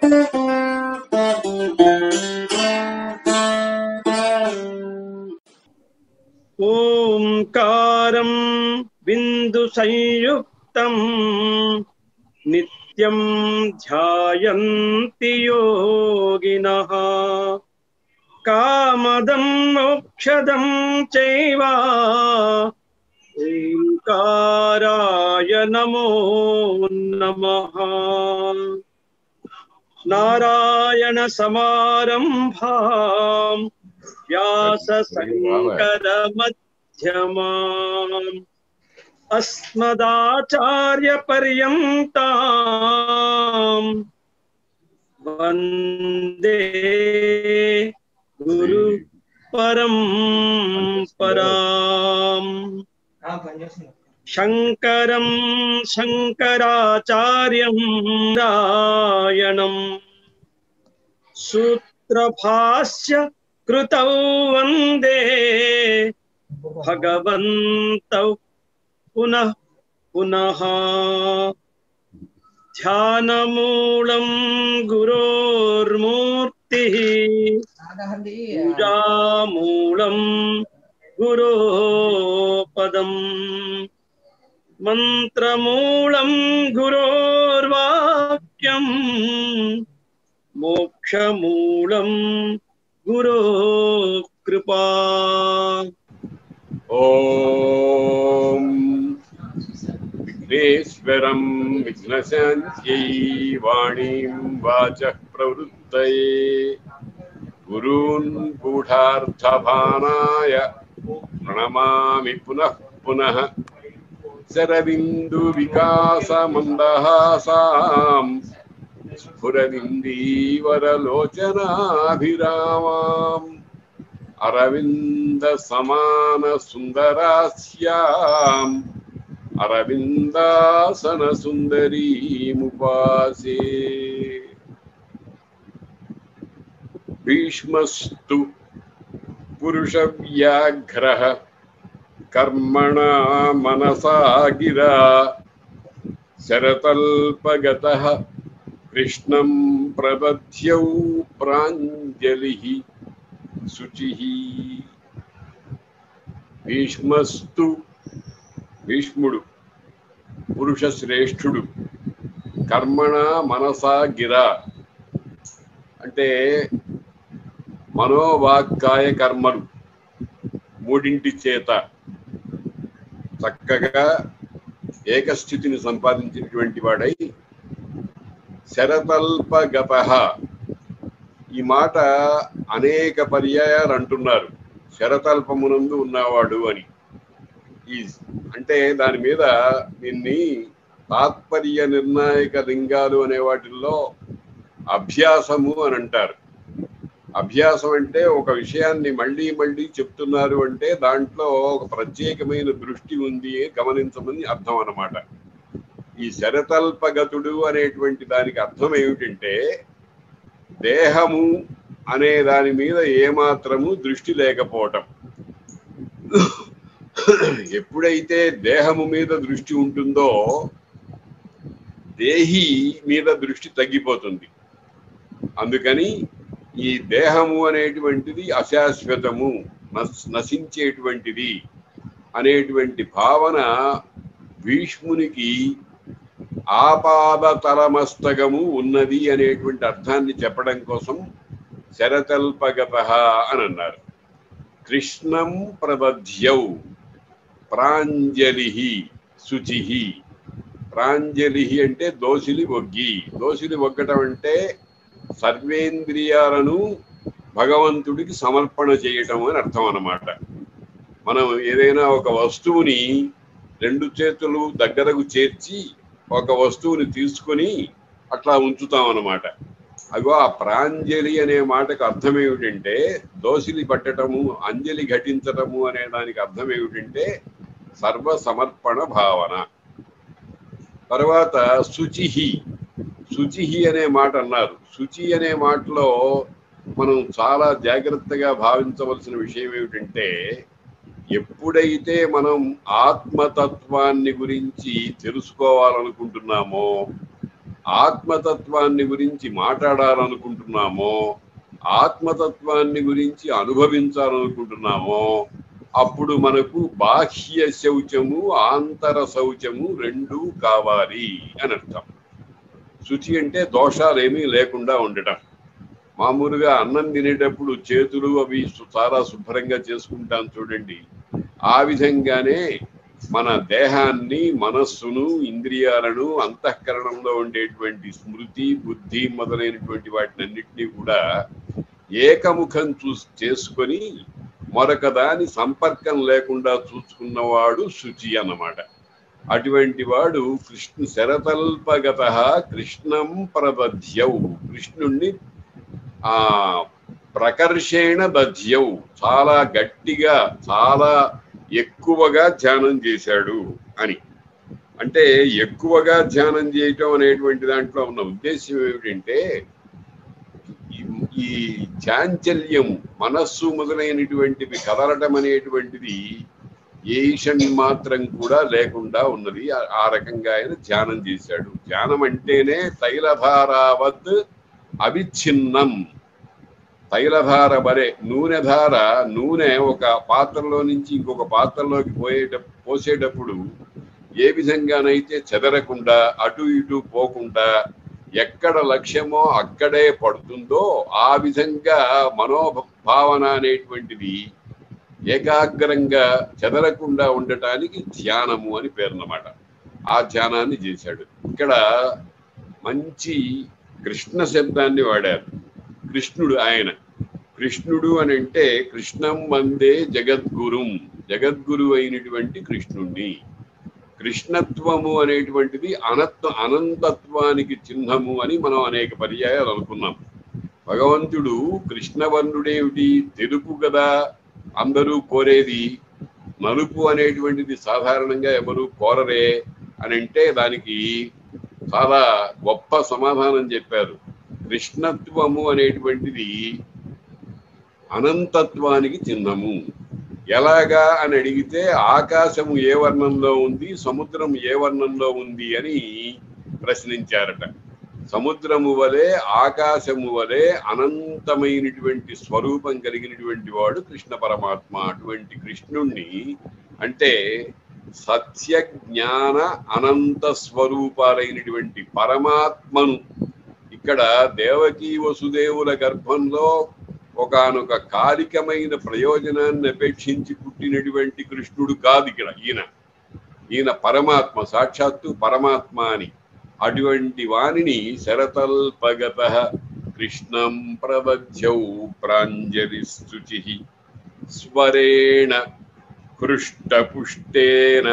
ఓంకారం బిందు సంయుక్తం నిత్యం ధ్యాయంతి యోగినః కామదం మోక్షదం చైవ ఓంకారాయ నమో నమః నారాయణ సమారంభాం వ్యాస శంకర మధ్యమాం అస్మదాచార్య పర్యంతాం వందే గురు పరం పరాం శంకరం శంకరాచార్యం రాయణం సూత్రభాష్య కృతౌ వందే భగవంతౌ పునః పునః ధ్యానమూలం గురోర్మూర్తి పూజామూలం గురో పదం మంత్రమూలం గురోర్వాక్యం మోక్షమూలం గురో కృపా ఓం విఘ్నేశ్వరం విఘ్నశాంత్యై వాణీం వాచః ప్రవృత్తయే గురూన్ గూఢార్థభానాయ ప్రణమామి పునః పునః శరబిందు వికాసమందహాసాం స్ఫురదిందీవరలోచనాభిరామాం అరవింద సమాన సుందరాస్యాం అరవిందాసన సుందరీముపాసే భీష్మస్తు పురుష వ్యాఘ్ర కర్మణ మనసా గిరా శరతల్పగత కృష్ణం ప్రబధ్యౌ ప్రాంజలి శుచి భీష్మస్తు భీష్ముడు పురుష శ్రేష్ఠుడు కర్మణ మనసా గిరా అంటే మనోవాక్కాయ కర్మలు మూడింటి చేత చక్కగా ఏకస్థితిని సంపాదించినటువంటి వాడై శరతల్పగత ఈ మాట అనేక పర్యాయాలు అంటున్నారు శరతల్పమునందు ఉన్నవాడు అని ఈ అంటే దాని మీద దీన్ని తాత్పర్య నిర్ణాయక లింగాలు అనే వాటిల్లో అభ్యాసము అని అంటారు అభ్యాసం అంటే ఒక విషయాన్ని మళ్ళీ మళ్ళీ చెప్తున్నారు అంటే దాంట్లో ఒక ప్రత్యేకమైన దృష్టి ఉంది గమనించమని అర్థం అన్నమాట ఈ శరతల్పగతుడు అనేటువంటి దానికి అర్థం ఏమిటంటే దేహము అనే దాని మీద ఏమాత్రము దృష్టి లేకపోవటం ఎప్పుడైతే దేహము మీద దృష్టి ఉంటుందో దేహి మీద దృష్టి తగ్గిపోతుంది అందుకని ఈ దేహము అనేటువంటిది అశాశ్వతము నశ్- నశించేటువంటిది అనేటువంటి భావన భీష్మునికి ఆపాదతలమస్తకము ఉన్నది అనేటువంటి అర్థాన్ని చెప్పడం కోసం శరతల్పగత అని అన్నారు కృష్ణం ప్రబధ్యౌ ప్రాంజలి శుచి ప్రాంజలి అంటే దోసిలి ఒగ్గి దోసిలి ఒగ్గటం అంటే సర్వేంద్రియాలను భగవంతుడికి సమర్పణ చేయటం అని అర్థం అన్నమాట మనం ఏదైనా ఒక వస్తువుని రెండు చేతులు దగ్గరకు చేర్చి ఒక వస్తువుని తీసుకొని అట్లా ఉంచుతాం అన్నమాట అగో ఆ ప్రాంజలి అనే మాటకు అర్థం ఏమిటంటే దోసిలి పట్టటము అంజలి ఘటించటము అనే దానికి అర్థం ఏమిటంటే సర్వ సమర్పణ భావన తర్వాత శుచిహి శుచిహి అనే మాట అన్నారు శుచి అనే మాటలో మనం చాలా జాగ్రత్తగా భావించవలసిన విషయం ఏమిటంటే ఎప్పుడైతే మనం ఆత్మతత్వాన్ని గురించి తెలుసుకోవాలనుకుంటున్నామో ఆత్మతత్వాన్ని గురించి మాట్లాడాలనుకుంటున్నామో ఆత్మతత్వాన్ని గురించి అనుభవించాలనుకుంటున్నామో అప్పుడు మనకు బాహ్య శౌచము ఆంతర శౌచము రెండూ కావాలి అని అర్థం శుచి అంటే దోషాలేమీ లేకుండా ఉండటం మామూలుగా అన్నం తినేటప్పుడు చేతులు అవి సు- చాలా శుభ్రంగా చేసుకుంటాం చూడండి ఆ విధంగానే మన దేహాన్ని మనస్సును ఇంద్రియాలను అంతఃకరణంలో ఉండేటువంటి స్మృతి బుద్ధి మొదలైనటువంటి వాటినన్నిటినీ కూడా ఏకముఖం చూసి చేసుకొని మరొక దాని సంపర్కం లేకుండా చూసుకున్నవాడు శుచి అన్నమాట అటువంటి వాడు కృష్ణ శరతల్పగత కృష్ణం ప్రదధ్యౌ కృష్ణుణ్ణి ఆ ప్రకర్షేణ దధ్యౌ చాలా గట్టిగా చాలా ఎక్కువగా ధ్యానం చేశాడు అని అంటే ఎక్కువగా ధ్యానం చేయటం అనేటువంటి దాంట్లో ఉన్న ఉద్దేశం ఏమిటంటే ఈ- ఈ చాంచల్యం మనస్సు మొదలైనటువంటివి కదలటం అనేటువంటిది ఏషన్ మాత్రం కూడా లేకుండా ఉన్నది ఆ- ఆ రకంగా ఆయన ధ్యానం చేశాడు ధ్యానం అంటేనే తైలధారావత్ అవిచ్ఛిన్నం తైలధార బరే నూనె ధార నూనె ఒక పాత్రలో నుంచి ఇంకొక పాత్రలోకి పోయేట పోసేటప్పుడు ఏ విధంగానైతే చెదరకుండా అటు ఇటు పోకుండా ఎక్కడ లక్ష్యమో అక్కడే పడుతుందో ఆ విధంగా మనోభావన అనేటువంటిది ఏకాగ్రంగా చెదరకుండా ఉండటానికి ధ్యానము అని పేరున్నమాట ఆ ధ్యానాన్ని చేశాడు ఇక్కడ మంచి కృష్ణ శబ్దాన్ని వాడారు కృష్ణుడు ఆయన కృష్ణుడు అని అంటే కృష్ణం వందే జగద్గురుం జగద్గురు అయినటువంటి కృష్ణుణ్ణి కృష్ణత్వము అనేటువంటిది అనత్వ అనంతత్వానికి చిహ్నము అని మనం అనేక పర్యాయాలు అనుకున్నాం భగవంతుడు కృష్ణవర్ణుడేమిటి తెలుపు కదా అందరూ కోరేది నలుపు అనేటువంటిది సాధారణంగా ఎవరు కోరరే అని అంటే దానికి చాలా గొప్ప సమాధానం చెప్పారు కృష్ణత్వము అనేటువంటిది అనంతత్వానికి చిహ్నము ఎలాగా అని అడిగితే ఆకాశము ఏ వర్ణంలో ఉంది సముద్రం ఏ వర్ణంలో ఉంది అని ప్రశ్నించారట సముద్రము వలె ఆకాశము వలె అనంతమైనటువంటి స్వరూపం కలిగినటువంటి వాడు కృష్ణ పరమాత్మ అటువంటి కృష్ణుణ్ణి అంటే సత్య జ్ఞాన అనంత స్వరూపాలైనటువంటి పరమాత్మను ఇక్కడ దేవకీ వసుదేవుల గర్భంలో ఒకానొక కాలికమైన ప్రయోజనాన్ని అపేక్షించి పుట్టినటువంటి కృష్ణుడు కాదు ఇక్కడ ఈయన ఈయన పరమాత్మ సాక్షాత్తు పరమాత్మ అని అటువంటి వాణిని శరతల్పగత కృష్ణం ప్రబధ్యౌ ప్రాంజలి స్తుచి స్వరేణ హృష్టపుష్టేన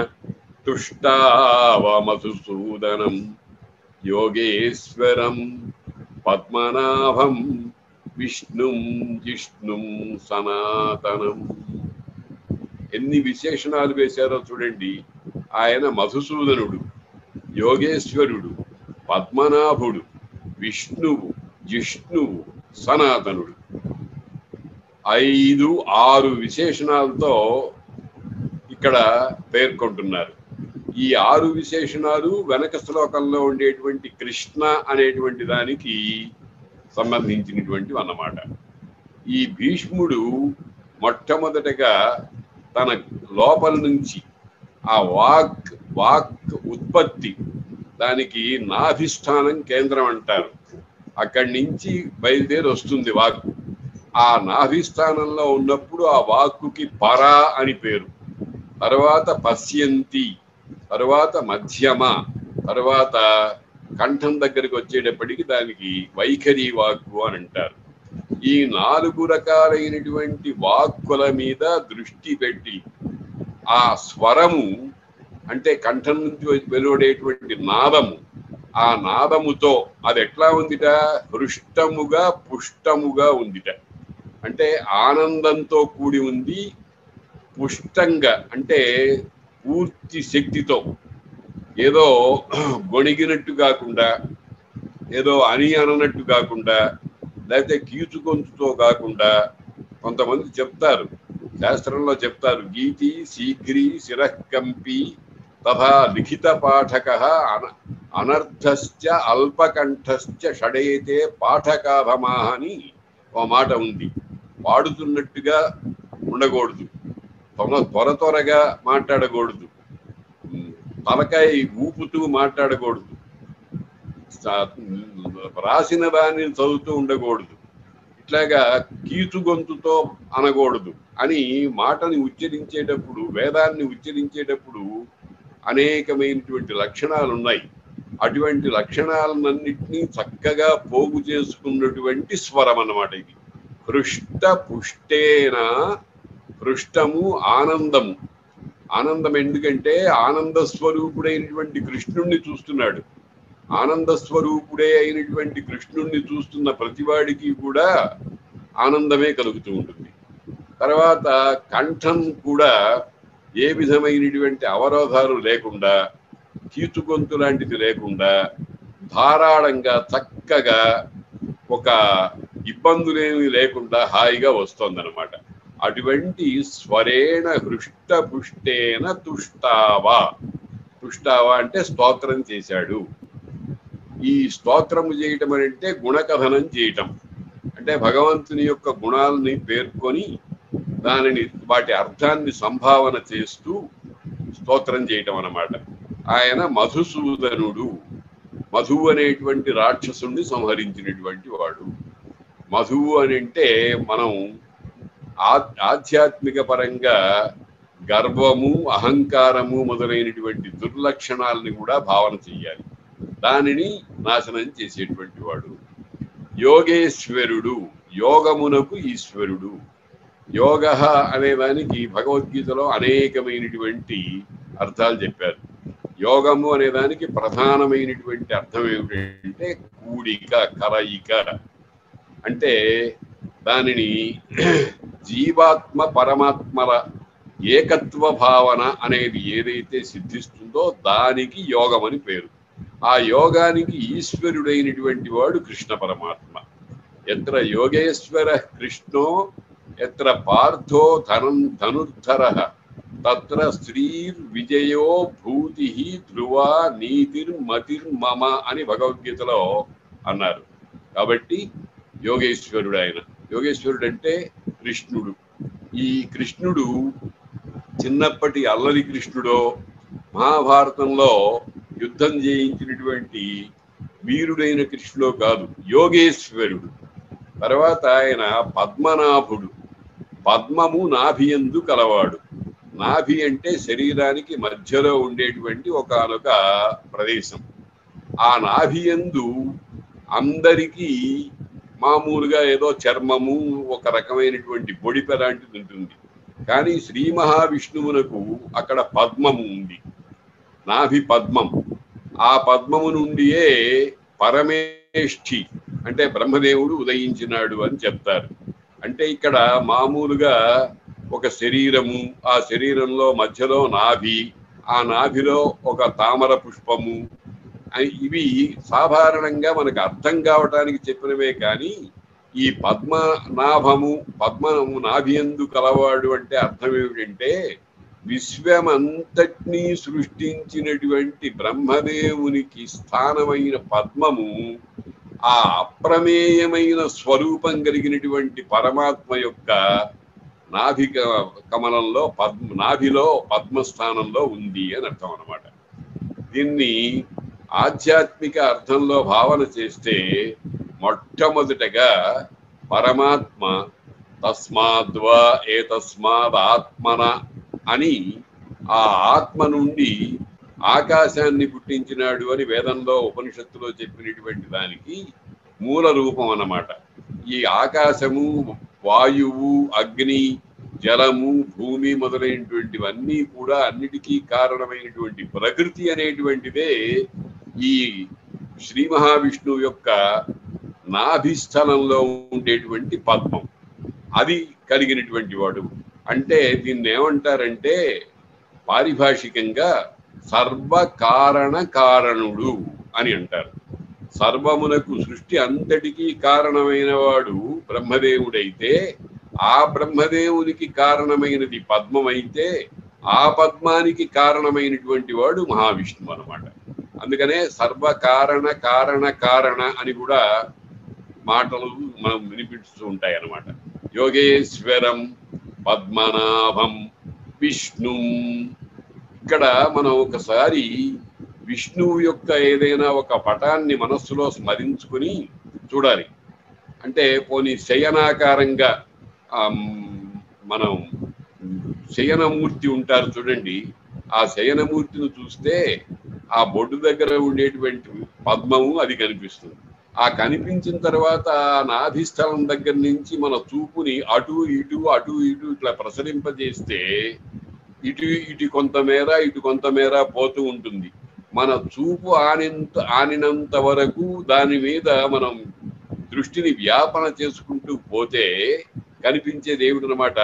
తుష్టావమధుసూదనం యోగేశ్వరం పద్మనాభం విష్ణుం జిష్ణుం సనాతనం ఎన్ని విశేషణాలు వేశారో చూడండి ఆయన మధుసూదనుడు యోగేశ్వరుడు పద్మనాభుడు విష్ణువు జిష్ణువు సనాతనుడు ఐదు ఆరు విశేషణాలతో ఇక్కడ పేర్కొంటున్నారు ఈ ఆరు విశేషణాలు వెనక శ్లోకంలో ఉండేటువంటి కృష్ణ అనేటువంటి దానికి సంబంధించినటువంటివి అన్నమాట ఈ భీష్ముడు మొట్టమొదటగా తన లోపల నుంచి ఆ వాక్ వాక్ ఉత్పత్తి దానికి నాభిస్థానం కేంద్రం అంటారు అక్కడి నుంచి బయలుదేరి వస్తుంది వాక్కు ఆ నాభిస్థానంలో ఉన్నప్పుడు ఆ వాక్కుకి పరా అని పేరు తర్వాత పశ్యంతి తర్వాత మధ్యమ తర్వాత కంఠం దగ్గరికి వచ్చేటప్పటికి దానికి వైఖరి వాక్కు అని అంటారు ఈ నాలుగు రకాలైనటువంటి వాక్కుల మీద దృష్టి పెట్టి ఆ స్వరము అంటే కంఠం నుంచి వెలువడేటువంటి నాదము ఆ నాదముతో అది ఎట్లా ఉందిట హృష్టముగా పుష్టముగా ఉందిట అంటే ఆనందంతో కూడి ఉంది పుష్టంగా అంటే పూర్తి శక్తితో ఏదో గొణిగినట్టు కాకుండా ఏదో అని అననట్టు కాకుండా లేకపోతే కీచుకొంచుతో కాకుండా కొంతమంది చెప్తారు శాస్త్రంలో చెప్తారు గీతి శీఘ్రి శిరకంపి తథా లిఖిత పాఠక అన అనర్థశ్చ అల్పకంఠశ్చ షడైతే పాఠకాభమాహ అని ఒక మాట ఉంది పాడుతున్నట్టుగా ఉండకూడదు త్వర త్వర త్వరగా మాట్లాడకూడదు ఉమ్, తలకాయ ఊపుతూ మాట్లాడకూడదు సా- రాసిన దాన్ని చదువుతూ ఉండకూడదు ఇట్లాగా కీచు గొంతుతో అనకూడదు అని మాటని ఉచ్చరించేటప్పుడు వేదాన్ని ఉచ్చరించేటప్పుడు అనేకమైనటువంటి లక్షణాలు ఉన్నాయి అటువంటి లక్షణాలన్నింటినీ చక్కగా పోగు చేసుకున్నటువంటి స్వరం అన్నమాట ఇది హృష్ట పుష్టేన హృష్టము ఆనందము ఆనందం ఎందుకంటే ఆనంద స్వరూపుడైనటువంటి కృష్ణుణ్ణి చూస్తున్నాడు ఆనంద స్వరూపుడే అయినటువంటి కృష్ణుణ్ణి చూస్తున్న ప్రతివాడికి కూడా ఆనందమే కలుగుతూ ఉంటుంది తర్వాత కంఠం కూడా ఏ విధమైనటువంటి అవరోధాలు లేకుండా కీచుగొంతు లాంటిది లేకుండా ధారాళంగా చక్కగా ఒక ఇబ్బందులేమి లేకుండా హాయిగా వస్తోందనమాట అటువంటి స్వరేణ హృష్ట పుష్టేన తుష్టావా తుష్టావా అంటే స్తోత్రం చేశాడు ఈ స్తోత్రము చేయటం అని అంటే గుణకథనం చేయటం అంటే భగవంతుని యొక్క గుణాలని పేర్కొని దానిని వాటి అర్థాన్ని సంభావన చేస్తూ స్తోత్రం చేయటం అన్నమాట ఆయన మధుసూదనుడు మధువు అనేటువంటి రాక్షసుణ్ణి సంహరించినటువంటి వాడు మధువు అని అంటే మనం ఆ- ఆధ్యాత్మిక పరంగా గర్వము అహంకారము మొదలైనటువంటి దుర్లక్షణాలని కూడా భావన చెయ్యాలి దానిని నాశనం చేసేటువంటి వాడు యోగేశ్వరుడు యోగమునకు ఈశ్వరుడు యోగ అనే దానికి భగవద్గీతలో అనేకమైనటువంటి అర్థాలు చెప్పారు యోగము అనే దానికి ప్రధానమైనటువంటి అర్థం ఏమిటంటే కూడిక కలయిక అంటే దానిని జీవాత్మ పరమాత్మల ఏకత్వ భావన అనేది ఏదైతే సిద్ధిస్తుందో దానికి యోగం అని పేరు ఆ యోగానికి ఈశ్వరుడైనటువంటి వాడు కృష్ణ పరమాత్మ ఎత్ర యోగేశ్వర కృష్ణో ఎత్ర పార్థో ధనం ధనుర్ధర తత్ర శ్రీర్ విజయో భూతి ధ్రువ నీతిర్మతిర్మమ అని భగవద్గీతలో అన్నారు కాబట్టి యోగేశ్వరుడు ఆయన యోగేశ్వరుడు అంటే కృష్ణుడు ఈ కృష్ణుడు చిన్నప్పటి అల్లరి కృష్ణుడో మహాభారతంలో యుద్ధం చేయించినటువంటి వీరుడైన కృష్ణుడో కాదు యోగేశ్వరుడు తర్వాత ఆయన పద్మనాభుడు పద్మము నాభియందు కలవాడు నాభి అంటే శరీరానికి మధ్యలో ఉండేటువంటి ఒకానొక ప్రదేశం ఆ నాభియందు అందరికీ మామూలుగా ఏదో చర్మము ఒక రకమైనటువంటి బొడిపె లాంటిది ఉంటుంది కానీ శ్రీ మహావిష్ణువునకు అక్కడ పద్మము ఉంది నాభి పద్మం ఆ పద్మము నుండియే పరమేష్ఠి అంటే బ్రహ్మదేవుడు ఉదయించినాడు అని చెప్తారు అంటే ఇక్కడ మామూలుగా ఒక శరీరము ఆ శరీరంలో మధ్యలో నాభి ఆ నాభిలో ఒక తామర పుష్పము అయి- ఇవి సాధారణంగా మనకు అర్థం కావటానికి చెప్పినవే కానీ ఈ పద్మనాభము పద్మము నాభియందు కలవాడు అంటే అర్థం ఏమిటంటే విశ్వమంతటినీ సృష్టించినటువంటి బ్రహ్మదేవునికి స్థానమైన పద్మము ఆ అప్రమేయమైన స్వరూపం కలిగినటువంటి పరమాత్మ యొక్క నాభి క- కమలంలో పద్మ నాభిలో పద్మస్థానంలో ఉంది అని అర్థం అన్నమాట దీన్ని ఆధ్యాత్మిక అర్థంలో భావన చేస్తే మొట్టమొదటగా పరమాత్మ తస్మాద్వా ఏ తస్మాద్ ఆత్మన అని ఆ ఆత్మ నుండి ఆకాశాన్ని పుట్టించినాడు అని వేదంలో ఉపనిషత్తులో చెప్పినటువంటి దానికి మూల రూపం అన్నమాట ఈ ఆకాశము వాయువు అగ్ని జలము భూమి మొదలైనటువంటివన్నీ కూడా అన్నిటికీ కారణమైనటువంటి ప్రకృతి అనేటువంటిదే ఈ శ్రీ మహావిష్ణువు యొక్క నాభిస్థలంలో ఉండేటువంటి పద్మం అది కలిగినటువంటి వాడు అంటే దీన్ని ఏమంటారంటే పారిభాషికంగా సర్వకారణ కారణుడు అని అంటారు సర్వమునకు సృష్టి అంతటికీ కారణమైన వాడు బ్రహ్మదేవుడైతే ఆ బ్రహ్మదేవునికి కారణమైనది పద్మమైతే ఆ పద్మానికి కారణమైనటువంటి వాడు మహావిష్ణువు అన్నమాట అందుకనే సర్వకారణ కారణ కారణ అని కూడా మాటలు మనం వినిపిస్తూ ఉంటాయి అన్నమాట యోగేశ్వరం పద్మనాభం విష్ణు ఇక్కడ మనం ఒకసారి విష్ణువు యొక్క ఏదైనా ఒక పటాన్ని మనస్సులో స్మరించుకుని చూడాలి అంటే పోనీ శయనాకారంగా ఆమ్, మనం శయనమూర్తి ఉంటారు చూడండి ఆ శయనమూర్తిని చూస్తే ఆ బొడ్డు దగ్గర ఉండేటువంటి పద్మము అది కనిపిస్తుంది ఆ కనిపించిన తర్వాత ఆ నాభిస్థలం దగ్గర నుంచి మన చూపుని అటు ఇటు అటు ఇటు ఇట్లా ప్రసరింపజేస్తే ఇటు ఇటు కొంతమేర ఇటు కొంతమేర పోతూ ఉంటుంది మన చూపు ఆనింత ఆనినంత వరకు దాని మీద మనం దృష్టిని వ్యాపన చేసుకుంటూ పోతే కనిపించే దేవుడు అనమాట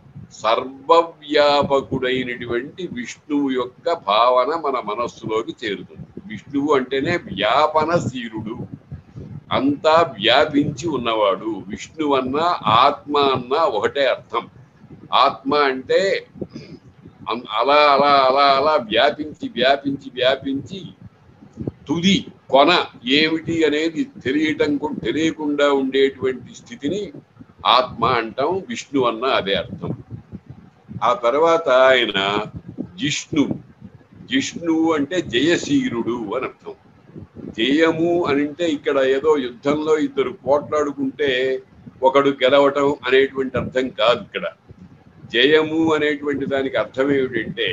సర్వవ్యాపకుడైనటువంటి విష్ణువు యొక్క భావన మన మనస్సులోకి చేరుతుంది విష్ణువు అంటేనే వ్యాపనశీలుడు అంతా వ్యాపించి ఉన్నవాడు విష్ణువు అన్న ఆత్మ అన్న ఒకటే అర్థం ఆత్మ అంటే అం- అలా అలా అలా అలా వ్యాపించి వ్యాపించి వ్యాపించి తుది కొన ఏమిటి అనేది తెలియటం కూ- తెలియకుండా ఉండేటువంటి స్థితిని ఆత్మ అంటాం విష్ణు అన్న అదే అర్థం ఆ తర్వాత ఆయన జిష్ణు జిష్ణువు అంటే జయశీరుడు అని అర్థం జయము అని అంటే ఇక్కడ ఏదో యుద్ధంలో ఇద్దరు పోట్లాడుకుంటే ఒకడు గెలవటం అనేటువంటి అర్థం కాదు ఇక్కడ జయము అనేటువంటి దానికి అర్థం ఏమిటంటే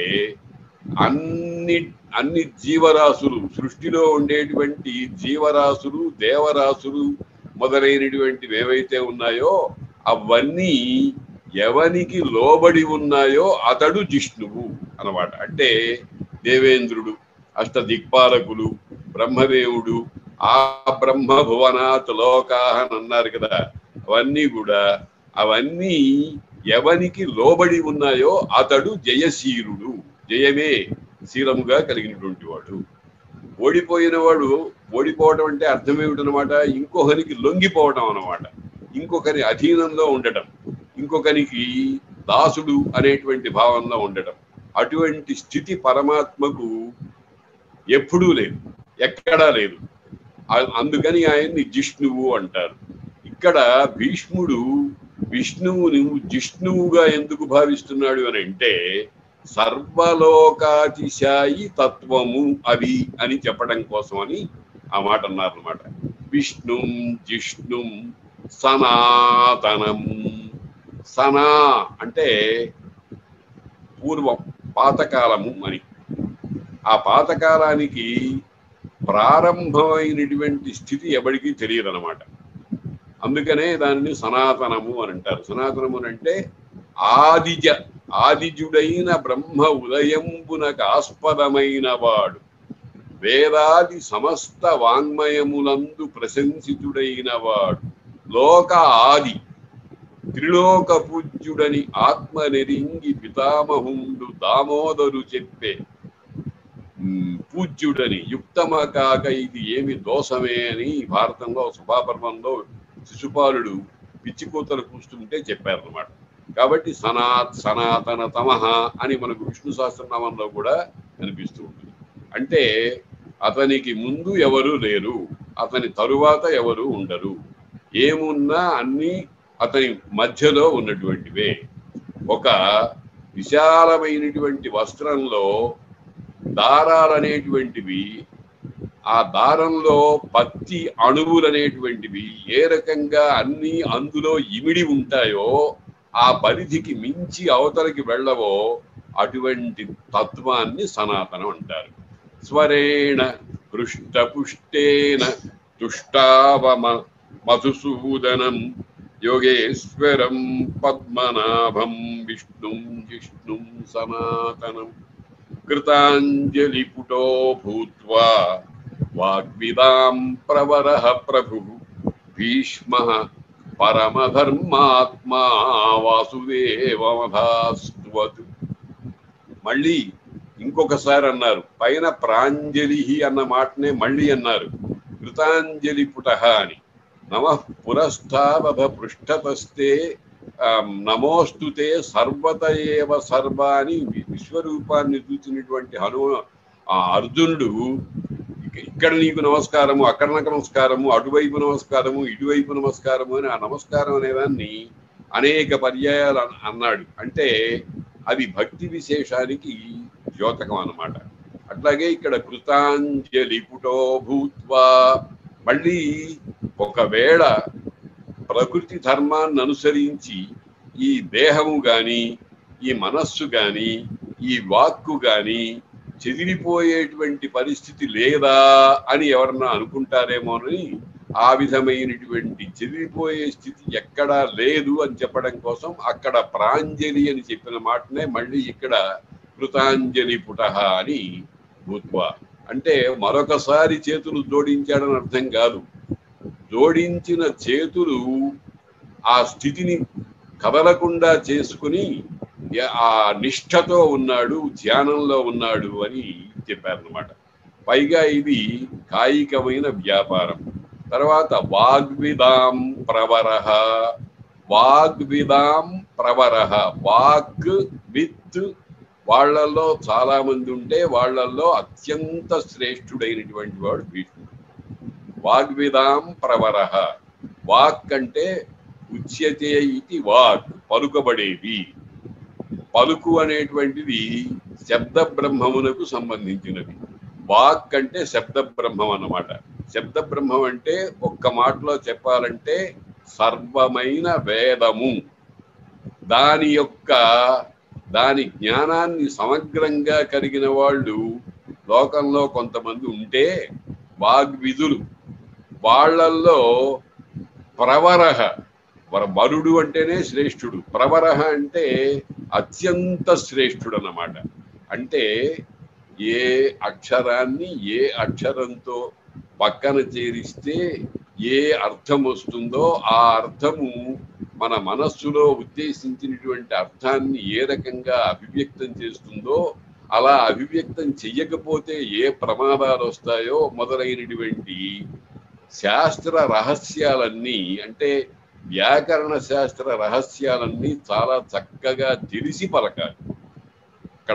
అన్ని అన్ని జీవరాశులు సృష్టిలో ఉండేటువంటి జీవరాశులు దేవరాశులు మొదలైనటువంటివి ఏవైతే ఉన్నాయో అవన్నీ ఎవనికి లోబడి ఉన్నాయో అతడు జిష్ణువు అన్నమాట అంటే దేవేంద్రుడు అష్ట దిక్పాలకులు బ్రహ్మదేవుడు ఆ బ్రహ్మ భువనాత్ లోకాహ అని అన్నారు కదా అవన్నీ కూడా అవన్నీ ఎవనికి లోబడి ఉన్నాయో అతడు జయశీలుడు జయమే శీలముగా కలిగినటువంటి వాడు ఓడిపోయిన వాడు ఓడిపోవడం అంటే అర్థం ఏమిటనమాట ఇంకొకరికి లొంగిపోవడం అన్నమాట ఇంకొకరి అధీనంలో ఉండటం ఇంకొకరికి దాసుడు అనేటువంటి భావంలో ఉండటం అటువంటి స్థితి పరమాత్మకు ఎప్పుడూ లేదు ఎక్కడా లేదు ఆ- అందుకని ఆయన్ని జిష్ణువు అంటారు ఇక్కడ భీష్ముడు విష్ణువుని జిష్ణువుగా ఎందుకు భావిస్తున్నాడు అని అంటే సర్వలోకాతిశాయి తత్వము అది అని చెప్పడం కోసమని ఆ మాట అన్నారు అనమాట విష్ణుం జిష్ణుం సనాతనం సనా అంటే పూర్వం పాతకాలము అని ఆ పాతకాలానికి ప్రారంభమైనటువంటి స్థితి ఎవరికి తెలియదు అనమాట అందుకనే దానిని సనాతనము అని అంటారు సనాతనము అని అంటే ఆదిజ ఆదిజుడైన బ్రహ్మ ఉదయంబునకు ఆస్పదమైన వాడు వేదాది సమస్త వాంగ్మయములందు ప్రశంసితుడైన వాడు లోక ఆది త్రిలోక పూజ్యుడని ఆత్మ నెరింగి పితామహుండు దామోదరు చెప్పే ఉమ్, పూజ్యుడని యుక్తమ కాక ఇది ఏమి దోషమే అని భారతంలో సభాపర్వంలో శిశుపాలుడు పిచ్చి కూతలు కూస్తుంటే చెప్పారన్నమాట కాబట్టి సనాత్ సనాతన తమహ అని మనకు విష్ణు సహస్రనామంలో కూడా కనిపిస్తూ ఉంటుంది అంటే అతనికి ముందు ఎవరు లేరు అతని తరువాత ఎవరు ఉండరు ఏమున్నా అన్ని అతని మధ్యలో ఉన్నటువంటివే ఒక విశాలమైనటువంటి వస్త్రంలో దారాలు అనేటువంటివి ఆ దారంలో పత్తి అణువులు అనేటువంటివి ఏ రకంగా అన్ని అందులో ఇమిడి ఉంటాయో ఆ పరిధికి మించి అవతలకి వెళ్ళవో అటువంటి తత్వాన్ని సనాతనం అంటారు స్వరేణ హృష్టపుష్టేన తుష్టావమ మధుసూదనం యోగేశ్వరం పద్మనాభం విష్ణుం జిష్ణుం సనాతనం కృతాంజలిపుటో భూత్వా వాగ్విదాం ప్రవరః ప్రభు భీష్మ పరమధర్మాత్మా వాసుదేవమధాస్త్వత్ మళ్ళీ ఇంకొకసారి అన్నారు పైన ప్రాంజలి అన్న మాటనే మళ్ళీ అన్నారు కృతాంజలి పుటః అని నమ పురస్థావభ పృష్ఠతస్తే ఆమ్, నమోస్తుతే సర్వత ఏవ సర్వ అని వి- విశ్వరూపాన్ని చూసినటువంటి హను ఆ అర్జునుడు ఇక్- ఇక్కడ నీకు నమస్కారము అక్కడ నాకు నమస్కారము అటువైపు నమస్కారము ఇటువైపు నమస్కారము అని ఆ నమస్కారం అనేదాన్ని అనేక పర్యాయాలు అన్- అన్నాడు అంటే అది భక్తి విశేషానికి ద్యోతకం అన్నమాట అట్లాగే ఇక్కడ కృతాంజలి పుటో భూత్వా మళ్ళీ ఒకవేళ ప్రకృతి ధర్మాన్ని అనుసరించి ఈ దేహము గాని ఈ మనస్సు గాని ఈ వాక్కు గాని చెదిరిపోయేటువంటి పరిస్థితి లేదా అని ఎవరన్నా అనుకుంటారేమోనని ఆ విధమైనటువంటి చెదిరిపోయే స్థితి ఎక్కడా లేదు అని చెప్పడం కోసం అక్కడ ప్రాంజలి అని చెప్పిన మాటనే మళ్ళీ ఇక్కడ కృతాంజలి పుటహ అని భూత్వా అంటే మరొకసారి చేతులు జోడించాడని అర్థం కాదు జోడించిన చేతులు ఆ స్థితిని కదలకుండా చేసుకుని య- ఆ నిష్ఠతో ఉన్నాడు ధ్యానంలో ఉన్నాడు అని చెప్పారనమాట పైగా ఇది కాయికమైన వ్యాపారం తర్వాత వాగ్విదాం ప్రవరహ వాగ్విదాం ప్రవరహ వాక్ విత్ వాళ్ళల్లో చాలా మంది ఉంటే వాళ్ళల్లో అత్యంత శ్రేష్ఠుడైనటువంటి వాడు భీష్ముడు వాగ్విదాం ప్రవరహ వాక్ అంటే ఉచ్యతే ఇది వాక్ పలుకబడేది పలుకు అనేటువంటిది శబ్ద బ్రహ్మమునకు సంబంధించినది వాక్ అంటే శబ్ద బ్రహ్మం అన్నమాట శబ్ద బ్రహ్మం అంటే ఒక్క మాటలో చెప్పాలంటే సర్వమైన వేదము దాని యొక్క దాని జ్ఞానాన్ని సమగ్రంగా కలిగిన వాళ్ళు లోకంలో కొంతమంది ఉంటే వాగ్విధులు వాళ్ళల్లో ప్రవరహ వర వరుడు అంటేనే శ్రేష్ఠుడు ప్రవరహ అంటే అత్యంత శ్రేష్ఠుడు అన్నమాట అంటే ఏ అక్షరాన్ని ఏ అక్షరంతో పక్కన చేరిస్తే ఏ అర్థం వస్తుందో ఆ అర్థము మన మనస్సులో ఉద్దేశించినటువంటి అర్థాన్ని ఏ రకంగా అభివ్యక్తం చేస్తుందో అలా అభివ్యక్తం చెయ్యకపోతే ఏ ప్రమాదాలు వస్తాయో మొదలైనటువంటి శాస్త్ర రహస్యాలన్నీ అంటే వ్యాకరణ శాస్త్ర రహస్యాలన్నీ చాలా చక్కగా తెలిసి పలకాలి ఇక్కడ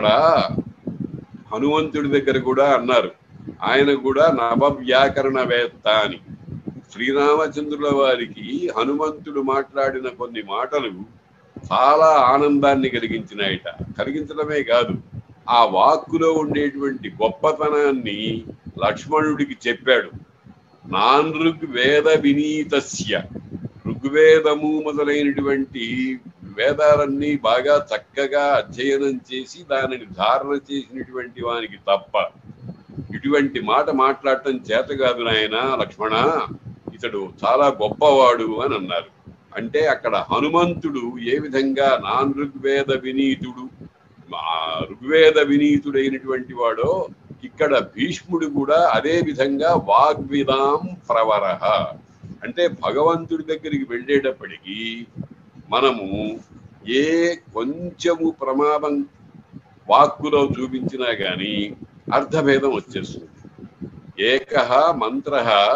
హనుమంతుడి దగ్గర కూడా అన్నారు ఆయన కూడా నవ వ్యాకరణవేత్త అని శ్రీరామచంద్రుల వారికి హనుమంతుడు మాట్లాడిన కొన్ని మాటలు చాలా ఆనందాన్ని కలిగించినాయట కలిగించడమే కాదు ఆ వాక్కులో ఉండేటువంటి గొప్పతనాన్ని లక్ష్మణుడికి చెప్పాడు నాన్ ఋగ్వేద వినీతస్య ఋగ్వేదము మొదలైనటువంటి వేదాలన్నీ బాగా చక్కగా అధ్యయనం చేసి దానిని ధారణ చేసినటువంటి వానికి తప్ప ఇటువంటి మాట మాట్లాడటం చేత కాదు నాయన లక్ష్మణ ఇతడు చాలా గొప్పవాడు అని అన్నారు అంటే అక్కడ హనుమంతుడు ఏ విధంగా నాన్ ఋగ్వేద వినీతుడు ఆ ఋగ్వేద వినీతుడైనటువంటి వాడో ఇక్కడ భీష్ముడు కూడా అదే విధంగా వాగ్విదాం ప్రవరహ అంటే భగవంతుడి దగ్గరికి వెళ్ళేటప్పటికీ మనము ఏ కొంచెము ప్రమాదం వాక్కులో చూపించినా గాని అర్థభేదం వచ్చేస్తుంది ఏక మంత్ర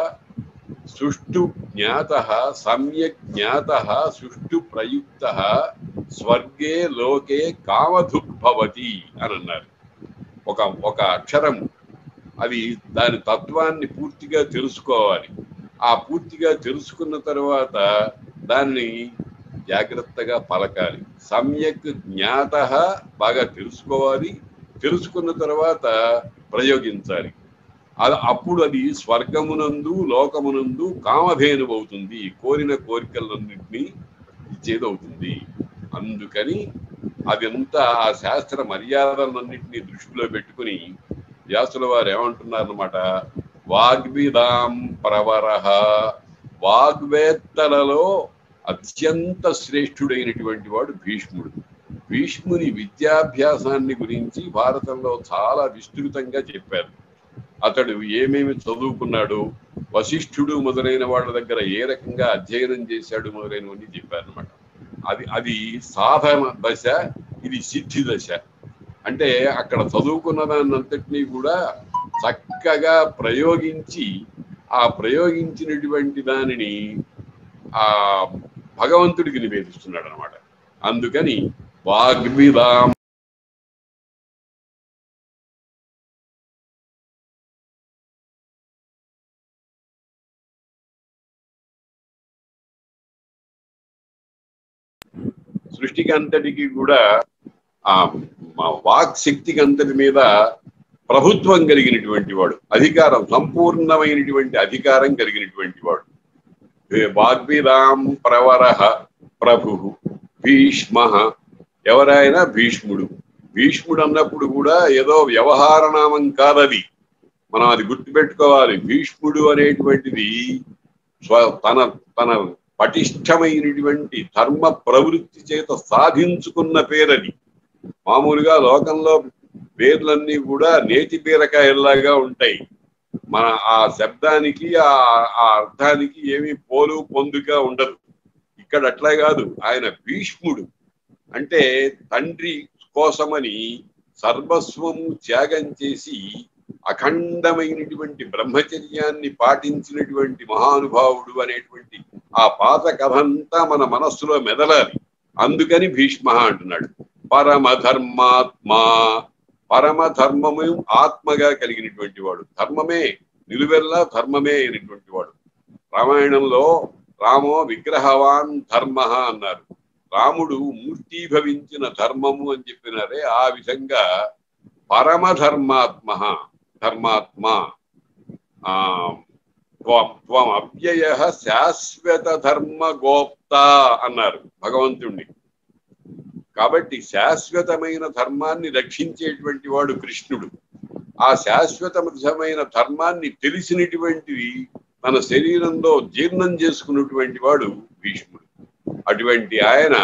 సుష్టు జ్ఞాత సమ్యక్ జ్ఞాత సుష్టు ప్రయుక్త స్వర్గే లోకే కామధుగ్భవతి అని అన్నారు ఒక ఒక అక్షరం అది దాని తత్వాన్ని పూర్తిగా తెలుసుకోవాలి ఆ పూర్తిగా తెలుసుకున్న తర్వాత దాన్ని జాగ్రత్తగా పలకాలి సమ్యక్ జ్ఞాత బాగా తెలుసుకోవాలి తెలుసుకున్న తర్వాత ప్రయోగించాలి అది అప్పుడు అది స్వర్గమునందు లోకమునందు కామధేను అవుతుంది కోరిన కోరికలన్నింటినీ ఇచ్చేదవుతుంది అందుకని అదంతా ఆ శాస్త్ర మర్యాదలన్నింటినీ దృష్టిలో పెట్టుకుని వ్యాసుల వారు ఏమంటున్నారన్నమాట వాగ్విదాం ప్రవరహ వాగ్వేత్తలలో అత్యంత శ్రేష్ఠుడైనటువంటి వాడు భీష్ముడు భీష్ముని విద్యాభ్యాసాన్ని గురించి భారతంలో చాలా విస్తృతంగా చెప్పారు అతడు ఏమేమి చదువుకున్నాడు వశిష్ఠుడు మొదలైన వాళ్ళ దగ్గర ఏ రకంగా అధ్యయనం చేశాడు మొదలైనవన్నీ చెప్పారనమాట అది అది సాధన దశ ఇది సిద్ధి దశ అంటే అక్కడ చదువుకున్న దాన్నంతటినీ కూడా చక్కగా ప్రయోగించి ఆ ప్రయోగించినటువంటి దానిని ఆ భగవంతుడికి నివేదిస్తున్నాడు అనమాట అందుకని వాగ్విదాం సృష్టికి అంతటికి కూడా ఆ మా వాక్ శక్తికి అంతటి మీద ప్రభుత్వం కలిగినటువంటి వాడు అధికారం సంపూర్ణమైనటువంటి అధికారం కలిగినటువంటి వాడు వాగ్విరాం ప్రవర ప్రభు భీష్మ ఎవరైనా భీష్ముడు భీష్ముడు అన్నప్పుడు కూడా ఏదో వ్యవహార నామం కాదది మనం అది గుర్తుపెట్టుకోవాలి భీష్ముడు అనేటువంటిది స్వ తన తన పటిష్టమైనటువంటి ధర్మ ప్రవృత్తి చేత సాధించుకున్న పేరది మామూలుగా లోకంలో పేర్లన్నీ కూడా నేతి బీరకాయల్లాగా ఉంటాయి మన ఆ శబ్దానికి ఆ ఆ అర్థానికి ఏమీ పోలు పొందుగా ఉండదు ఇక్కడ అట్లా కాదు ఆయన భీష్ముడు అంటే తండ్రి కోసమని సర్వస్వము త్యాగం చేసి అఖండమైనటువంటి బ్రహ్మచర్యాన్ని పాటించినటువంటి మహానుభావుడు అనేటువంటి ఆ పాత కథ అంతా మన మనస్సులో మెదలాలి అందుకని భీష్మ అంటున్నాడు పరమధర్మాత్మా పరమధర్మము ఆత్మగా కలిగినటువంటి వాడు ధర్మమే నిలువెల్లా ధర్మమే అయినటువంటి వాడు రామాయణంలో రామో విగ్రహవాన్ ధర్మ అన్నారు రాముడు మూర్తీభవించిన ధర్మము అని చెప్పినారే ఆ విధంగా పరమధర్మాత్మ ధర్మాత్మ ఆ త్వం త్వం అవ్యయ శాశ్వత ధర్మ గోప్త అన్నారు భగవంతుణ్ణి కాబట్టి శాశ్వతమైన ధర్మాన్ని రక్షించేటువంటి వాడు కృష్ణుడు ఆ శాశ్వతమైన ధర్మాన్ని తెలిసినటువంటి తన శరీరంలో జీర్ణం చేసుకున్నటువంటి వాడు భీష్ముడు అటువంటి ఆయన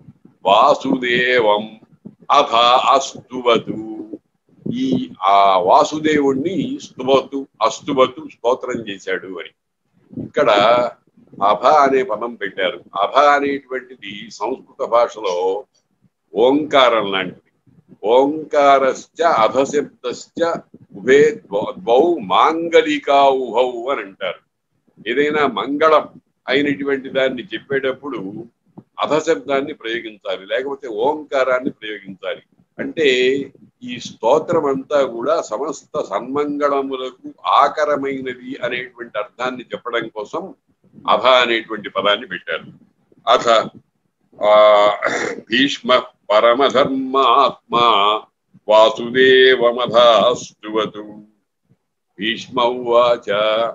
వాసుదేవం అథ అస్తువతు ఈ ఆ వాసుదేవుణ్ణి స్తువతు అస్తువతు స్తోత్రం చేశాడు అని ఇక్కడ అభ అనే పదం పెట్టారు అభ అనేటువంటిది సంస్కృత భాషలో ఓంకారం లాంటిది ఓంకారశ్చ అధశబ్దశ్చ ఉభే ద్వౌ మాంగళికా ఉభౌ అని అంటారు ఏదైనా మంగళం అయినటువంటి దాన్ని చెప్పేటప్పుడు అధశబ్దాన్ని ప్రయోగించాలి లేకపోతే ఓంకారాన్ని ప్రయోగించాలి అంటే ఈ స్తోత్రం అంతా కూడా సమస్త సన్మంగళములకు ఆకరమైనది అనేటువంటి అర్థాన్ని చెప్పడం కోసం అధ అనేటువంటి పదాన్ని పెట్టారు అథ ఆ భీష్మ పరమధర్మాత్మా వాసుదేవమధాస్తువతు భీష్మ ఉవాచ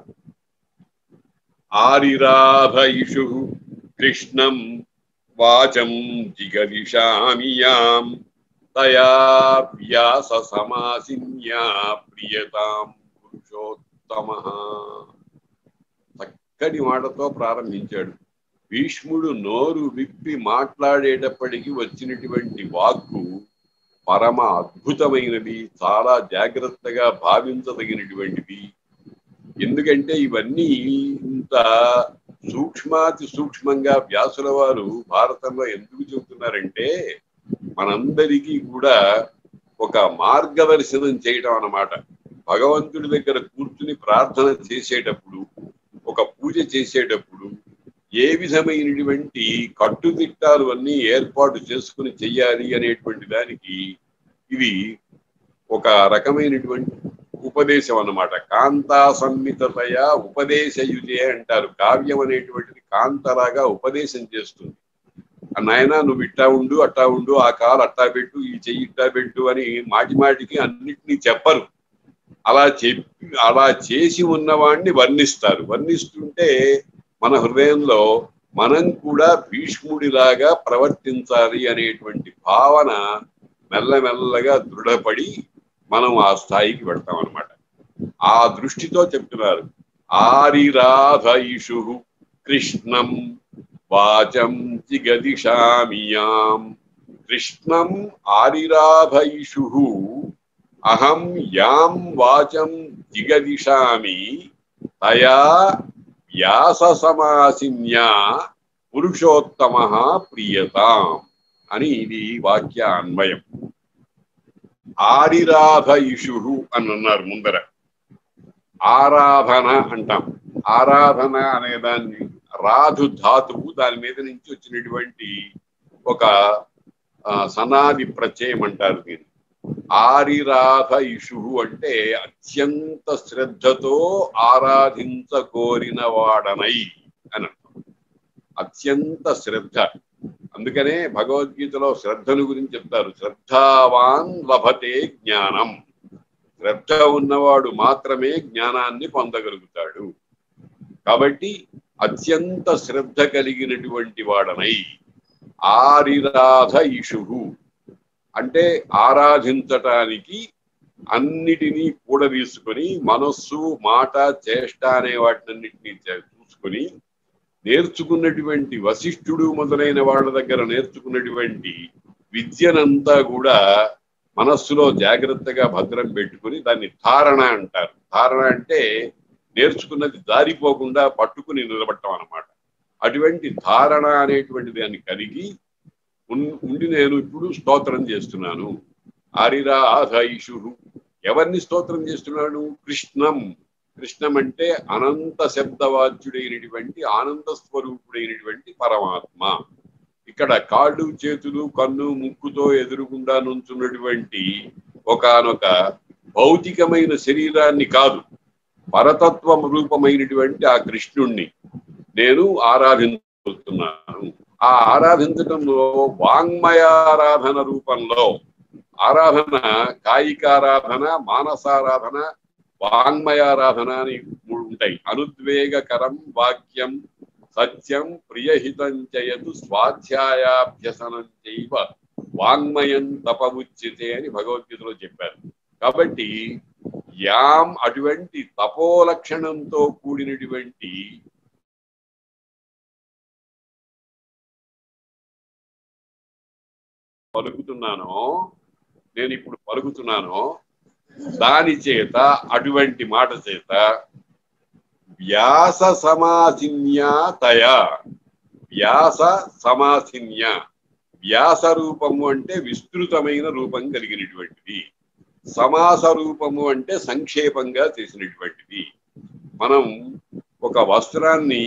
ఆరిరాధయిషు కృష్ణం వాచం జిగరిషామియాం తయా వ్యాస సమాసిన్యా ప్రియతాం పురుషోత్తమ చక్కటి మాటతో ప్రారంభించాడు భీష్ముడు నోరు విప్పి మాట్లాడేటప్పటికి వచ్చినటువంటి వాక్కు పరమ అద్భుతమైనది చాలా జాగ్రత్తగా భావించదగినటువంటిది ఎందుకంటే ఇవన్నీ ఇంత సూక్ష్మాతి సూక్ష్మంగా వ్యాసుల వారు భారతంలో ఎందుకు చెబుతున్నారంటే మనందరికీ కూడా ఒక మార్గదర్శనం చేయటం అన్నమాట భగవంతుడి దగ్గర కూర్చుని ప్రార్థన చేసేటప్పుడు ఒక పూజ చేసేటప్పుడు ఏ విధమైనటువంటి కట్టుదిట్టాలు అన్నీ ఏర్పాటు చేసుకుని చెయ్యాలి అనేటువంటి దానికి ఇది ఒక రకమైనటువంటి ఉపదేశం అన్నమాట కాంతా సంహితయ ఉపదేశయుజే అంటారు కావ్యం అనేటువంటిది కాంతలాగా ఉపదేశం చేస్తుంది నాయన నువ్వు ఇట్టా ఉండు అట్టా ఉండు ఆ కాలు అట్టా పెట్టు ఈ చెయ్యి ఇట్టా పెట్టు అని మాటి మాటికి అన్నిటినీ చెప్పరు అలా చెప్పి అలా చేసి ఉన్నవాడిని వర్ణిస్తారు వర్ణిస్తుంటే మన హృదయంలో మనం కూడా భీష్ముడిలాగా ప్రవర్తించాలి అనేటువంటి భావన మెల్లమెల్లగా దృఢపడి మనం ఆ స్థాయికి పెడతాం అనమాట ఆ దృష్టితో చెప్తున్నారు ఆరిరాధయిషు కృష్ణం వాచం జిగదిషామియాం కృష్ణం ఆరిరాధయిషు అహం యాం వాచం జిగదిషామి తయా వ్యాస సమాసిన్యా పురుషోత్తమ ప్రియతాం అని ఇది వాక్య అన్వయం ఆరిరాధ ఇషు అని అన్నారు ముందర ఆరాధన అంటాం ఆరాధన అనే దాన్ని రాధు ధాతువు దాని మీద నుంచి వచ్చినటువంటి ఒక ఆ, సనాది ప్రత్యయం అంటారు దీన్ని ఆరిరాధ ఇషు అంటే అత్యంత శ్రద్ధతో ఆరాధించకోరిన వాడనై అని అర్థం అత్యంత శ్రద్ధ అందుకనే భగవద్గీతలో శ్రద్ధను గురించి చెప్తారు శ్రద్ధావాన్ లభతే జ్ఞానం శ్రద్ధ ఉన్నవాడు మాత్రమే జ్ఞానాన్ని పొందగలుగుతాడు కాబట్టి అత్యంత శ్రద్ధ కలిగినటువంటి వాడనై ఆరిరాధ ఇషుహు అంటే ఆరాధించటానికి అన్నిటినీ కూడదీసుకొని మనస్సు మాట చేష్ట అనే వాటినన్నిటినీ చే- చూసుకొని నేర్చుకున్నటువంటి వశిష్ఠుడు మొదలైన వాళ్ళ దగ్గర నేర్చుకున్నటువంటి విద్యనంతా కూడా మనస్సులో జాగ్రత్తగా భద్రం పెట్టుకుని దాన్ని ధారణ అంటారు ధారణ అంటే నేర్చుకున్నది దారిపోకుండా పట్టుకుని నిలబడటం అన్నమాట అటువంటి ధారణ అనేటువంటి దాన్ని కలిగి ఉన్- ఉండి నేను ఇప్పుడు స్తోత్రం చేస్తున్నాను ఆరిరాధైషు ఎవరిని స్తోత్రం చేస్తున్నాడు కృష్ణం కృష్ణం అంటే అనంత శబ్దవాచ్యుడైనటువంటి ఆనంద స్వరూపుడైనటువంటి పరమాత్మ ఇక్కడ కాళ్ళు చేతులు కన్ను ముక్కుతో ఎదురుగుండా నుంచున్నటువంటి ఒకానొక భౌతికమైన శరీరాన్ని కాదు పరతత్వ రూపమైనటువంటి ఆ కృష్ణుణ్ణి నేను ఆరాధించుతున్నాను ఆ ఆరాధించడంలో వాంగ్మయారాధన రూపంలో ఆరాధన కాయికారాధన మానసారాధన వాంగ్మయారాధన అని మూడు ఉంటాయి అనుద్వేగకరం వాక్యం సత్యం ప్రియహితం చేయదు స్వాధ్యాయాభ్యసనం చేయవ వాంగ్మయం తపముచ్యతే అని భగవద్గీతలో చెప్పారు కాబట్టి యాం అటువంటి తపోలక్షణంతో కూడినటువంటి పలుకుతున్నానో నేను ఇప్పుడు పలుకుతున్నానో దాని చేత అటువంటి మాట చేత వ్యాస సమాసిన్య తయ వ్యాస సమాసిన్య వ్యాస రూపము అంటే విస్తృతమైన రూపం కలిగినటువంటిది సమాస రూపము అంటే సంక్షేపంగా చేసినటువంటిది మనం ఒక వస్త్రాన్ని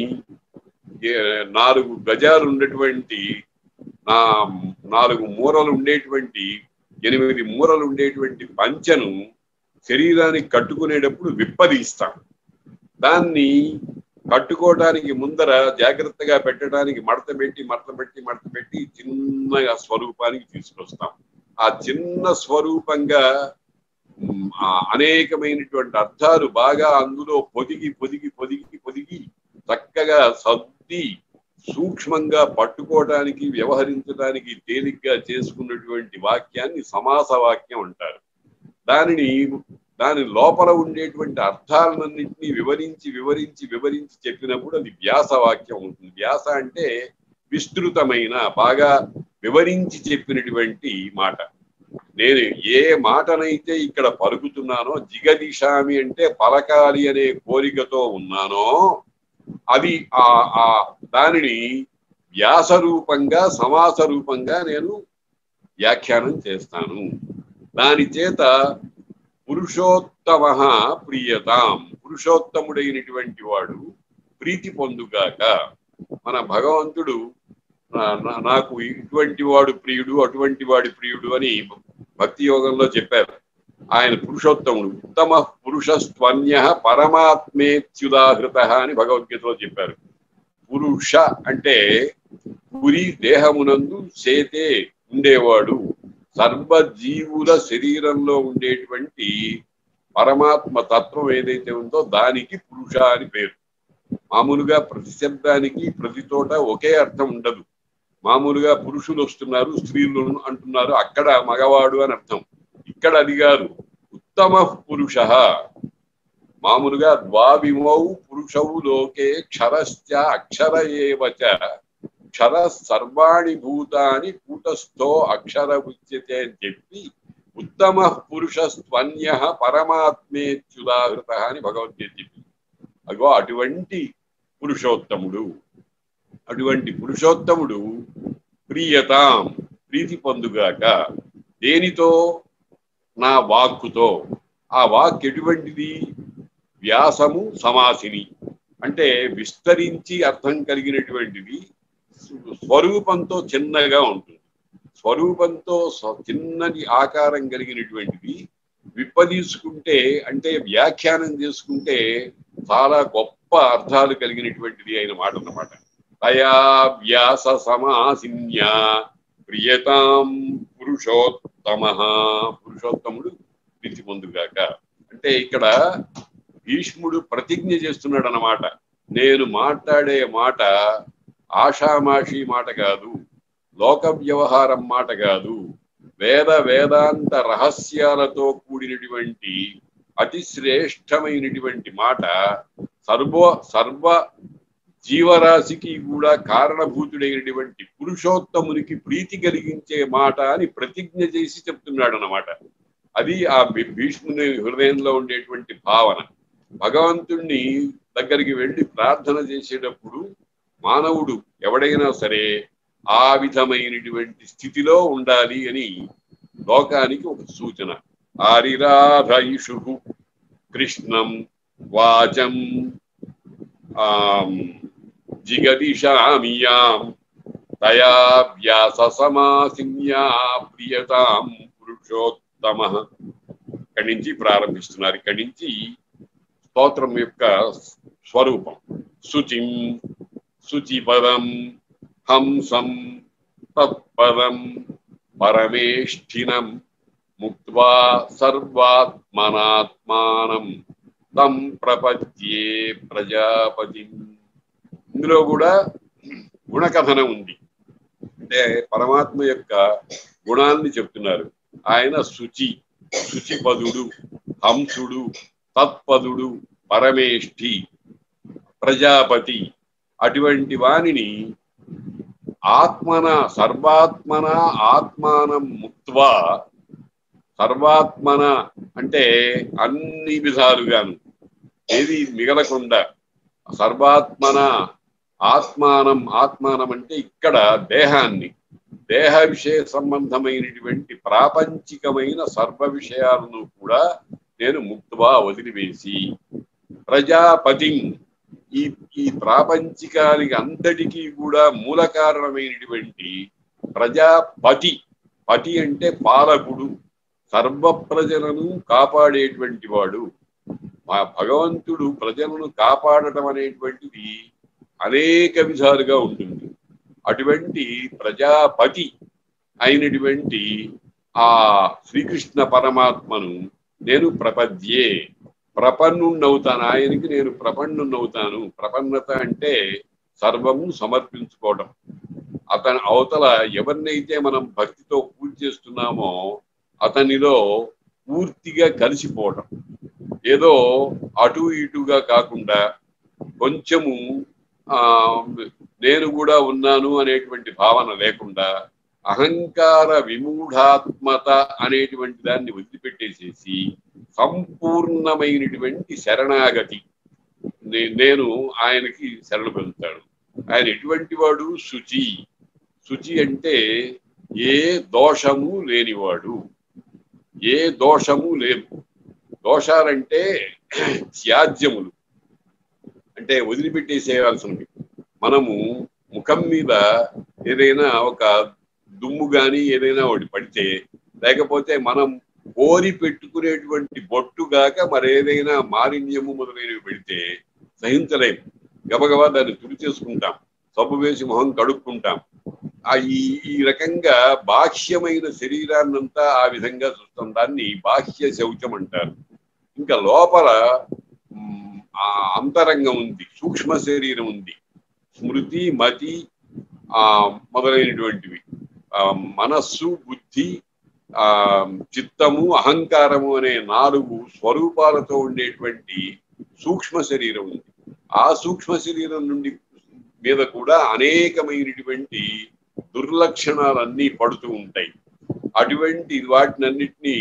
ఏ, నాలుగు గజాలు ఉన్నటువంటి నా నాలుగు మూరలు ఉండేటువంటి ఎనిమిది మూరలు ఉండేటువంటి పంచెను శరీరానికి కట్టుకునేటప్పుడు విప్పదీస్తాం దాన్ని కట్టుకోవడానికి ముందర జాగ్రత్తగా పెట్టడానికి మడత పెట్టి మడత పెట్టి మడత పెట్టి చిన్నగా స్వరూపానికి తీసుకొస్తాం ఆ చిన్న స్వరూపంగా మ్, ఆ అనేకమైనటువంటి అర్థాలు బాగా అందులో పొదిగి పొదిగి పొదిగి పొదిగి చక్కగా సర్ది సూక్ష్మంగా పట్టుకోవడానికి వ్యవహరించడానికి తేలిగ్గా చేసుకున్నటువంటి వాక్యాన్ని సమాస వాక్యం అంటారు దానిని దాని లోపల ఉండేటువంటి అర్థాలన్నింటినీ వివరించి వివరించి వివరించి చెప్పినప్పుడు అది వ్యాస వాక్యం ఉంటుంది వ్యాస అంటే విస్తృతమైన బాగా వివరించి చెప్పినటువంటి మాట నేను ఏ మాటనైతే ఇక్కడ పలుకుతున్నానో జిగదిశామి అంటే పలకాలి అనే కోరికతో ఉన్నానో అది ఆ ఆ దానిని వ్యాస రూపంగా సమాస రూపంగా నేను వ్యాఖ్యానం చేస్తాను దాని చేత పురుషోత్తమ ప్రియతాం పురుషోత్తముడైనటువంటి వాడు ప్రీతి పొందుగాక మన భగవంతుడు నా- నా- నాకు ఇటువంటి వాడు ప్రియుడు అటువంటి వాడి ప్రియుడు అని భక్తి యోగంలో చెప్పారు ఆయన పురుషోత్తముడు ఉత్తమ పురుషస్త్వన్య పరమాత్మేత్యుదాహృత అని భగవద్గీతలో చెప్పారు పురుష అంటే పురి దేహమునందు చేతే ఉండేవాడు సర్వజీవుల శరీరంలో ఉండేటువంటి పరమాత్మ తత్వం ఏదైతే ఉందో దానికి పురుష అని పేరు మామూలుగా ప్రతి శబ్దానికి ప్రతి చోట ఒకే అర్థం ఉండదు మామూలుగా పురుషులు వస్తున్నారు స్త్రీలు అంటున్నారు అక్కడ మగవాడు అని అర్థం ఇక్కడ అది కాదు ఉత్తమ పురుష మామూలుగా ద్వావిమౌ పురుషౌ లోకే క్షరశ్చ అక్షర ఏవచ క్షర సర్వాణి భూతాని కూటస్థో అక్షర ఉచ్యతే అని చెప్పి ఉత్తమ పురుష స్వన్య పరమాత్మేత్యుదాహృత అని భగవద్గీత చెప్పింది అగో అటువంటి పురుషోత్తముడు అటువంటి పురుషోత్తముడు ప్రియతాం ప్రీతి పొందుగాక దేనితో నా వాక్కుతో ఆ వాక్ ఎటువంటిది వ్యాసము సమాసిని అంటే విస్తరించి అర్థం కలిగినటువంటిది స్వరూపంతో చిన్నగా ఉంటుంది స్వరూపంతో స్వ- చిన్నది ఆకారం కలిగినటువంటిది విప్పదీసుకుంటే అంటే వ్యాఖ్యానం చేసుకుంటే చాలా గొప్ప అర్థాలు కలిగినటువంటిది అయిన మాట అన్నమాట తయా వ్యాస సమాసిన్యా ప్రియతాం పురుషోత్తమ పురుషోత్తముడు పిలిచి పొందుగాక అంటే ఇక్కడ భీష్ముడు ప్రతిజ్ఞ చేస్తున్నాడు అన్నమాట నేను మాట్లాడే మాట ఆషామాషి మాట కాదు లోక వ్యవహారం మాట కాదు వేద వేదాంత రహస్యాలతో కూడినటువంటి అతి శ్రేష్టమైనటువంటి మాట సర్వ సర్వ జీవరాశికి కూడా కారణభూతుడైనటువంటి పురుషోత్తమునికి ప్రీతి కలిగించే మాట అని ప్రతిజ్ఞ చేసి చెప్తున్నాడు అన్నమాట అది ఆ భీ- భీష్ముని హృదయంలో ఉండేటువంటి భావన భగవంతుణ్ణి దగ్గరికి వెళ్ళి ప్రార్థన చేసేటప్పుడు మానవుడు ఎవడైనా సరే ఆ విధమైనటువంటి స్థితిలో ఉండాలి అని లోకానికి ఒక సూచన ఆరిరాధయిషు కృష్ణం వాచం ఆం జిగదిశామియాం తయా వ్యాస సమాసిన్యా ప్రియతాం పురుషోత్తమ ఇక్కడి నుంచి ప్రారంభిస్తున్నారు ఇక్కడి నుంచి స్తోత్రం యొక్క స్వరూపం శుచిం శుచిపదం హంసం తత్పదం పరమేష్ఠినం ముక్త్వా సర్వాత్మనాత్మానం తం ప్రపద్యే ప్రజాపతి ఇందులో కూడా గుణకథనం ఉంది అంటే పరమాత్మ యొక్క గుణాన్ని చెప్తున్నారు ఆయన శుచి శుచిపదుడు హంసుడు తత్పదుడు పరమేష్ఠి ప్రజాపతి అటువంటి వానిని ఆత్మన సర్వాత్మన ఆత్మానం ముక్త్వా సర్వాత్మన అంటే అన్ని విధాలుగాను ఏది మిగలకుండా సర్వాత్మన ఆత్మానం ఆత్మానం అంటే ఇక్కడ దేహాన్ని దేహ విషయ సంబంధమైనటువంటి ప్రాపంచికమైన సర్వ విషయాలను కూడా నేను ముక్తువా వదిలివేసి ప్రజాపతి ఈ ఈ ప్రాపంచికానికి అంతటికీ కూడా మూల కారణమైనటువంటి ప్రజాపతి పతి అంటే పాలకుడు సర్వ ప్రజలను కాపాడేటువంటి వాడు మా భగవంతుడు ప్రజలను కాపాడటం అనేటువంటిది అనేక విధాలుగా ఉంటుంది అటువంటి ప్రజాపతి అయినటువంటి ఆ శ్రీకృష్ణ పరమాత్మను నేను ప్రపద్యే ప్రపన్నున్నవుతాను ఆయనకి నేను ప్రపన్నున్నవుతాను ప్రపన్నత అంటే సర్వము సమర్పించుకోవడం అతని అవతల ఎవరినైతే మనం భక్తితో పూజ చేస్తున్నామో అతనిలో పూర్తిగా కలిసిపోవడం ఏదో అటు ఇటుగా కాకుండా కొంచెము ఆ నేను కూడా ఉన్నాను అనేటువంటి భావన లేకుండా అహంకార విమూఢాత్మత అనేటువంటి దాన్ని వదిలిపెట్టేసేసి సంపూర్ణమైనటువంటి శరణాగతి నే- నేను ఆయనకి శరణు పొందుతాడు ఆయన ఎటువంటి వాడు శుచి శుచి అంటే ఏ దోషము లేనివాడు ఏ దోషము లేవు దోషాలంటే త్యాజ్యములు అంటే వదిలిపెట్టేసేయాల్సినవి మనము ముఖం మీద ఏదైనా ఒక దుమ్ము గాని ఏదైనా ఒకటి పడితే లేకపోతే మనం కోరి పెట్టుకునేటువంటి బొట్టుగాక మరేదైనా మాలిన్యము మొదలైనవి పెడితే సహించలేం గబగబా దాన్ని తుడి చేసుకుంటాం సబ్బు వేసి మొహం కడుక్కుంటాం ఆ ఈ ఈ రకంగా బాహ్యమైన శరీరాన్నంతా ఆ విధంగా చూస్తాం దాన్ని బాహ్య శౌచం అంటారు ఇంకా లోపల మ్, ఆ అంతరంగం ఉంది సూక్ష్మ శరీరం ఉంది స్మృతి మతి ఆ మొదలైనటువంటివి ఆ మనస్సు బుద్ధి ఆ చిత్తము అహంకారము అనే నాలుగు స్వరూపాలతో ఉండేటువంటి సూక్ష్మ శరీరం ఉంది ఆ సూక్ష్మ శరీరం నుండి మీద కూడా అనేకమైనటువంటి దుర్లక్షణాలన్నీ పడుతూ ఉంటాయి అటువంటి వాటినన్నిటినీ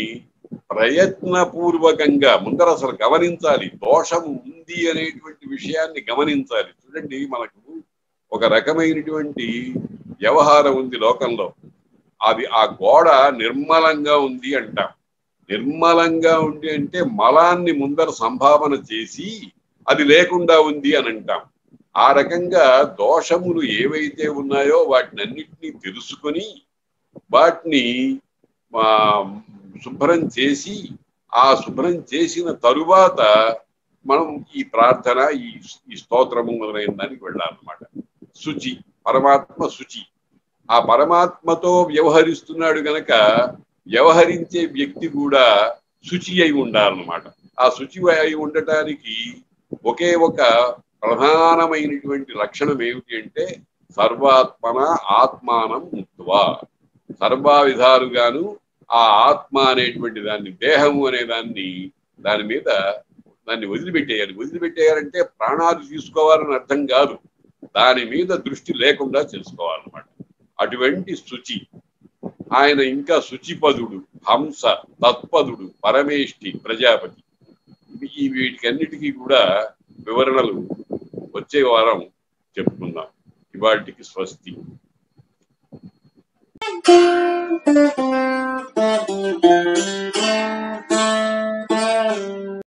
ప్రయత్నపూర్వకంగా ముందర అసలు గమనించాలి దోషం ఉంది అనేటువంటి విషయాన్ని గమనించాలి చూడండి మనకు ఒక రకమైనటువంటి వ్యవహారం ఉంది లోకంలో అది ఆ గోడ నిర్మలంగా ఉంది అంటాం నిర్మలంగా ఉంది అంటే మలాన్ని ముందర సంభావన చేసి అది లేకుండా ఉంది అని అంటాం ఆ రకంగా దోషములు ఏవైతే ఉన్నాయో వాటిని అన్నిటినీ తెలుసుకొని వాటిని ఆ, శుభ్రం చేసి ఆ శుభ్రం చేసిన తరువాత మనం ఈ ప్రార్థన ఈ ఈ స్తోత్రము మొదలైన దానికి వెళ్ళాలన్నమాట శుచి పరమాత్మ శుచి ఆ పరమాత్మతో వ్యవహరిస్తున్నాడు గనక వ్యవహరించే వ్యక్తి కూడా శుచి అయి ఉండాలన్నమాట ఆ శుచి అయి ఉండటానికి ఒకే ఒక ప్రధానమైనటువంటి లక్షణం ఏమిటి అంటే సర్వాత్మన ఆత్మానం ముక్తువా సర్వా విధాలుగాను ఆ ఆత్మ అనేటువంటి దాన్ని దేహము అనే దాన్ని దాని మీద దాన్ని వదిలిపెట్టేయాలి వదిలిపెట్టేయాలంటే ప్రాణాలు తీసుకోవాలని అర్థం కాదు దాని మీద దృష్టి లేకుండా తెలుసుకోవాలన్నమాట అటువంటి శుచి ఆయన ఇంకా శుచిపదుడు హంస తత్పదుడు పరమేష్టి ప్రజాపతి ఈ వీటికన్నిటికీ కూడా వివరణలు వచ్చే వారం చెప్పుకుందాం ఇవాటికి స్వస్తి